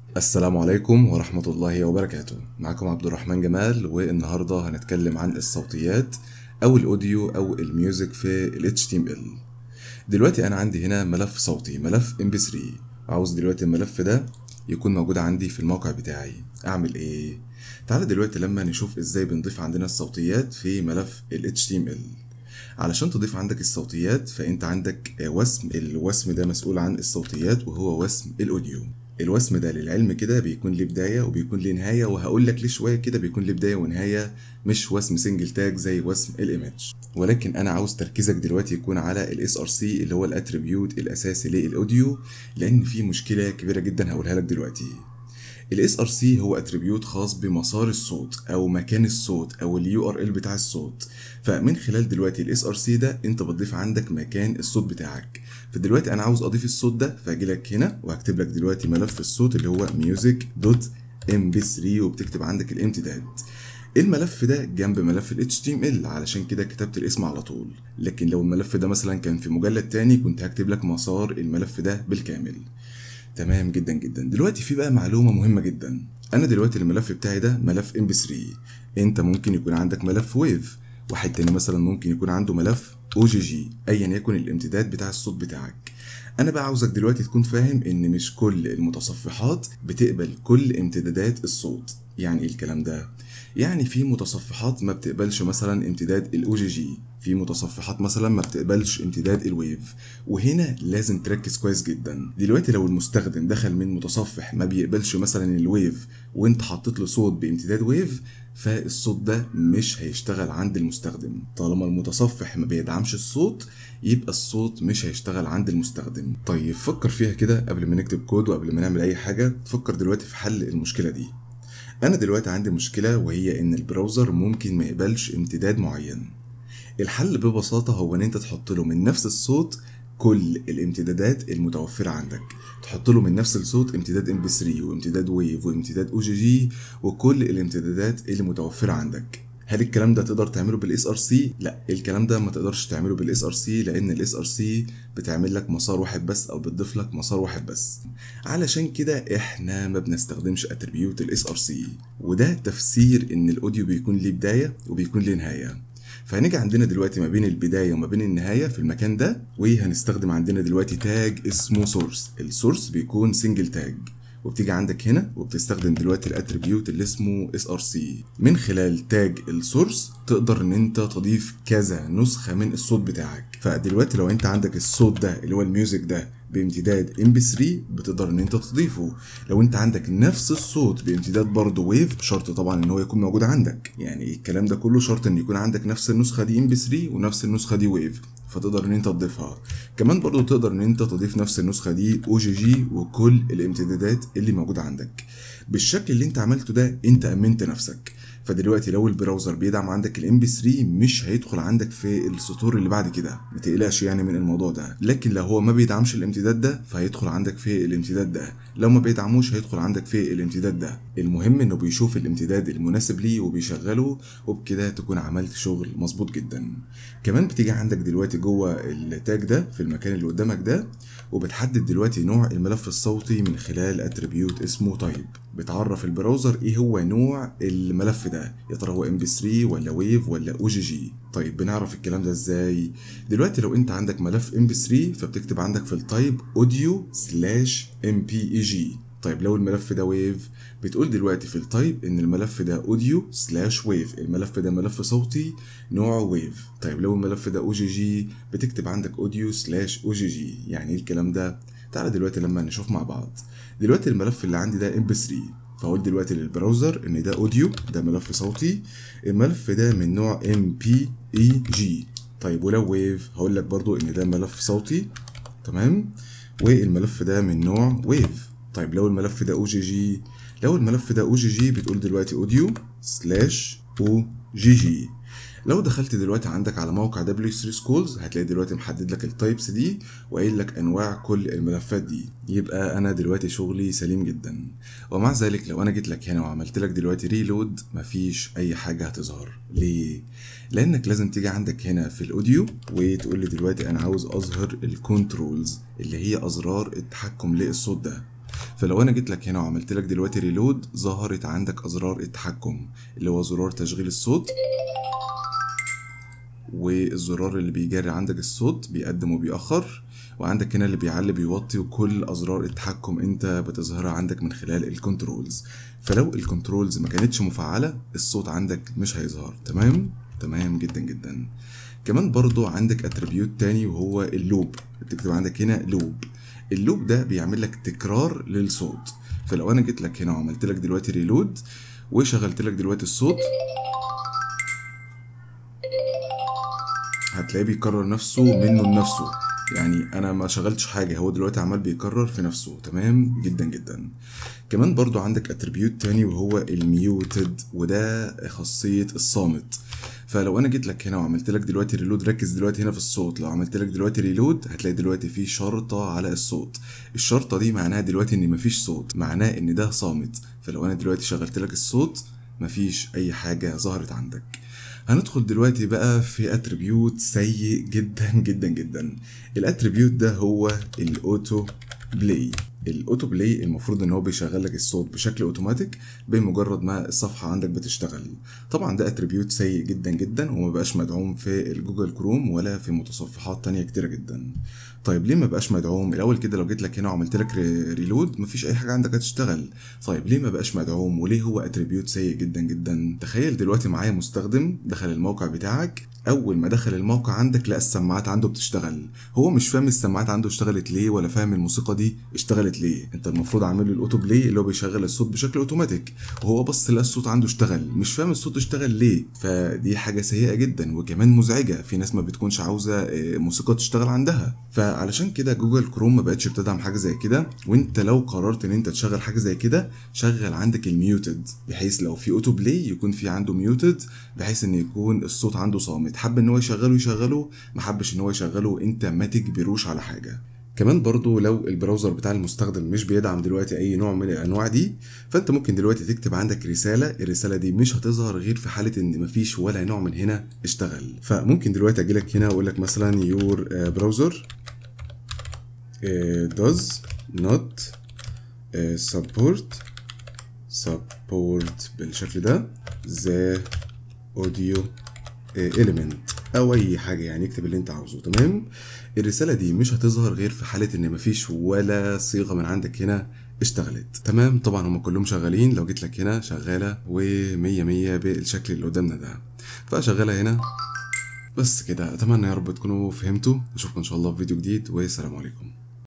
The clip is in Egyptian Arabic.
السلام عليكم ورحمة الله وبركاته معكم عبد الرحمن جمال والنهاردة هنتكلم عن الصوتيات أو الأوديو أو الميوزك في ال HTML دلوقتي أنا عندي هنا ملف صوتي ملف MP3 عاوز دلوقتي الملف ده يكون موجود عندي في الموقع بتاعي أعمل إيه؟ تعالى دلوقتي لما نشوف إزاي بنضيف عندنا الصوتيات في ملف ال HTML علشان تضيف عندك الصوتيات فأنت عندك وسم الوسم ده مسؤول عن الصوتيات وهو وسم الأوديو الوسم ده للعلم كده بيكون ليه بداية وبيكون ليه نهاية وهقول لك ليه شوية كده بيكون ليه بداية ونهاية مش وسم سنجل تاج زي وسم الايمج ولكن انا عاوز تركيزك دلوقتي يكون على الاس ار سي اللي هو الاتريبيوت الاساسي للاوديو لان في مشكلة كبيرة جدا هقولها لك دلوقتي الاس ار سي هو اتريبيوت خاص بمسار الصوت او مكان الصوت او اليو ار ال بتاع الصوت فمن خلال دلوقتي الاس ار سي ده انت بتضيف عندك مكان الصوت بتاعك فدلوقتي انا عاوز اضيف الصوت ده فاجي لك هنا وهكتب لك دلوقتي ملف الصوت اللي هو music دوت ام بي 3 وبتكتب عندك الامتداد الملف ده جنب ملف ال HTML علشان كده كتبت الاسم على طول لكن لو الملف ده مثلا كان في مجلد تاني كنت هكتب لك مسار الملف ده بالكامل تمام جدا جدا دلوقتي في بقى معلومة مهمة جدا انا دلوقتي الملف بتاعي ده ملف MP3 انت ممكن يكون عندك ملف ويف واحد تاني مثلا ممكن يكون عنده ملف او جي جي ايا يكن الامتداد بتاع الصوت بتاعك انا بقى عاوزك دلوقتي تكون فاهم ان مش كل المتصفحات بتقبل كل امتدادات الصوت يعني ايه الكلام ده يعني في متصفحات ما بتقبلش مثلا امتداد الاو جي جي في متصفحات مثلا ما بتقبلش امتداد الويف وهنا لازم تركز كويس جدا دلوقتي لو المستخدم دخل من متصفح ما بيقبلش مثلا الويف وانت حطيت له صوت بامتداد ويف فالصوت ده مش هيشتغل عند المستخدم طالما المتصفح ما بيدعمش الصوت يبقى الصوت مش هيشتغل عند المستخدم طيب فكر فيها كده قبل ما نكتب كود وقبل ما نعمل اي حاجه فكر دلوقتي في حل المشكله دي انا دلوقتي عندي مشكله وهي ان البراوزر ممكن ما يقبلش امتداد معين الحل ببساطه هو ان انت تحط له من نفس الصوت كل الامتدادات المتوفرة عندك تحط له من نفس الصوت امتداد ام بي 3 وامتداد ويف وامتداد او جي جي وكل الامتدادات اللي متوفرة عندك هل الكلام ده تقدر تعمله بالاس ار سي؟ لا الكلام ده ما تقدرش تعمله بالاس ار سي لان الاس ار سي بتعمل لك مسار واحد بس او بتضيف لك مسار واحد بس علشان كده احنا ما بنستخدمش اتريبيوت الاس ار سي وده تفسير ان الاوديو بيكون ليه بدايه وبيكون ليه نهايه فهنيجي عندنا دلوقتي ما بين البدايه وما بين النهايه في المكان ده وهنستخدم عندنا دلوقتي تاج اسمه سورس السورس بيكون سنجل تاج وبتيجي عندك هنا وبتستخدم دلوقتي الاتريبيوت اللي اسمه اس ار سي من خلال تاج السورس تقدر ان انت تضيف كذا نسخه من الصوت بتاعك فدلوقتي لو انت عندك الصوت ده اللي هو الميوزك ده بامتداد ام بي 3 بتقدر ان انت تضيفه لو انت عندك نفس الصوت بامتداد برضه ويف شرط طبعا ان هو يكون موجود عندك يعني الكلام ده كله شرط ان يكون عندك نفس النسخه دي ام بي 3 ونفس النسخه دي ويف فتقدر ان انت تضيفها كمان برضو تقدر ان انت تضيف نفس النسخه دي او جي جي وكل الامتدادات اللي موجوده عندك بالشكل اللي انت عملته ده انت امنت نفسك فدلوقتي لو البراوزر بيدعم عندك الام بي 3 مش هيدخل عندك في السطور اللي بعد كده ما تقلقش يعني من الموضوع ده لكن لو هو ما بيدعمش الامتداد ده فهيدخل عندك في الامتداد ده لو ما بيدعموش هيدخل عندك في الامتداد ده المهم انه بيشوف الامتداد المناسب ليه وبيشغله وبكده تكون عملت شغل مظبوط جدا كمان بتيجي عندك دلوقتي جوه التاج ده في المكان اللي قدامك ده وبتحدد دلوقتي نوع الملف الصوتي من خلال اتريبيوت اسمه تايب بتعرف البراوزر ايه هو نوع الملف ده يا ترى هو ام بي 3 ولا ويف ولا او جي جي طيب بنعرف الكلام ده ازاي دلوقتي لو انت عندك ملف ام بي 3 فبتكتب عندك في التايب اوديو سلاش ام بي اي جي طيب لو الملف ده ويف بتقول دلوقتي في التايب ان الملف ده اوديو سلاش ويف الملف ده ملف صوتي نوعه ويف طيب لو الملف ده او جي جي بتكتب عندك اوديو سلاش او جي جي يعني ايه الكلام ده تعالى دلوقتي لما نشوف مع بعض دلوقتي الملف اللي عندي ده ام بي 3 فاقول دلوقتي للبراوزر ان ده اوديو ده ملف صوتي الملف ده من نوع ام بي اي جي طيب ولو ويف هقول لك برضو ان ده ملف صوتي تمام والملف ده من نوع ويف طيب لو الملف ده او جي جي لو الملف ده او جي جي بتقول دلوقتي اوديو سلاش او جي جي لو دخلت دلوقتي عندك على موقع W3 Schools هتلاقي دلوقتي محدد لك التايبس دي وقايل لك انواع كل الملفات دي يبقى انا دلوقتي شغلي سليم جدا ومع ذلك لو انا جيت لك هنا وعملت لك دلوقتي ريلود مفيش اي حاجه هتظهر ليه لانك لازم تيجي عندك هنا في الاوديو وتقول لي دلوقتي انا عاوز اظهر الكنترولز اللي هي ازرار التحكم للصوت ده فلو انا جيت لك هنا وعملت لك دلوقتي ريلود ظهرت عندك ازرار التحكم اللي هو زرار تشغيل الصوت والزرار اللي بيجري عندك الصوت بيقدم وبيأخر وعندك هنا اللي بيعلي بيوطي وكل ازرار التحكم انت بتظهرها عندك من خلال الكنترولز فلو الكنترولز ما كانتش مفعله الصوت عندك مش هيظهر تمام تمام جدا جدا كمان برضو عندك اتريبيوت تاني وهو اللوب بتكتب عندك هنا لوب اللوب ده بيعمل لك تكرار للصوت فلو انا جيت لك هنا وعملت لك دلوقتي ريلود وشغلت لك دلوقتي الصوت هتلاقيه بيكرر نفسه منه لنفسه يعني انا ما شغلتش حاجه هو دلوقتي عمال بيكرر في نفسه تمام جدا جدا كمان برضو عندك اتريبيوت تاني وهو الميوتد وده خاصيه الصامت فلو انا جيت لك هنا وعملت لك دلوقتي ريلود ركز دلوقتي هنا في الصوت لو عملت لك دلوقتي ريلود هتلاقي دلوقتي في شرطه على الصوت الشرطه دي معناها دلوقتي ان مفيش صوت معناه ان ده صامت فلو انا دلوقتي شغلت لك الصوت مفيش اي حاجه ظهرت عندك هندخل دلوقتي بقى في اتريبيوت سيء جدا جدا جدا الاتريبيوت ده هو الاوتو بلاي الاوتو بلاي المفروض ان هو بيشغل لك الصوت بشكل اوتوماتيك بمجرد ما الصفحه عندك بتشتغل طبعا ده اتريبيوت سيء جدا جدا وما بقاش مدعوم في الجوجل كروم ولا في متصفحات تانية كتيره جدا طيب ليه ما بقاش مدعوم الاول كده لو جيت لك هنا وعملت لك ريلود مفيش اي حاجه عندك هتشتغل طيب ليه ما بقاش مدعوم وليه هو اتريبيوت سيء جدا جدا تخيل دلوقتي معايا مستخدم دخل الموقع بتاعك اول ما دخل الموقع عندك لقى السماعات عنده بتشتغل هو مش فاهم السماعات عنده اشتغلت ليه ولا فاهم الموسيقى دي اشتغلت ليه انت المفروض عامل له الاوتو بلاي اللي هو بيشغل الصوت بشكل اوتوماتيك وهو بص لقى الصوت عنده اشتغل مش فاهم الصوت اشتغل ليه فدي حاجه سيئه جدا وكمان مزعجه في ناس ما بتكونش عاوزه موسيقى تشتغل عندها فعلشان كده جوجل كروم ما بقتش بتدعم حاجه زي كده وانت لو قررت ان انت تشغل حاجه زي كده شغل عندك الميوتد بحيث لو في اوتو بلاي يكون في عنده ميوتد بحيث ان يكون الصوت عنده صامت حب ان هو يشغله يشغله ما حبش ان هو يشغله انت ما تجبروش على حاجه كمان برضو لو البراوزر بتاع المستخدم مش بيدعم دلوقتي اي نوع من الانواع دي فانت ممكن دلوقتي تكتب عندك رساله الرساله دي مش هتظهر غير في حاله ان مفيش ولا نوع من هنا اشتغل فممكن دلوقتي اجي لك هنا واقول لك مثلا يور براوزر does not support support بالشكل ده the audio element او اي حاجه يعني اكتب اللي انت عاوزه تمام الرساله دي مش هتظهر غير في حاله ان مفيش ولا صيغه من عندك هنا اشتغلت تمام طبعا هم كلهم شغالين لو جيت لك هنا شغاله ومية مية بالشكل اللي قدامنا ده فشغاله هنا بس كده اتمنى يا رب تكونوا فهمتوا اشوفكم ان شاء الله في فيديو جديد والسلام عليكم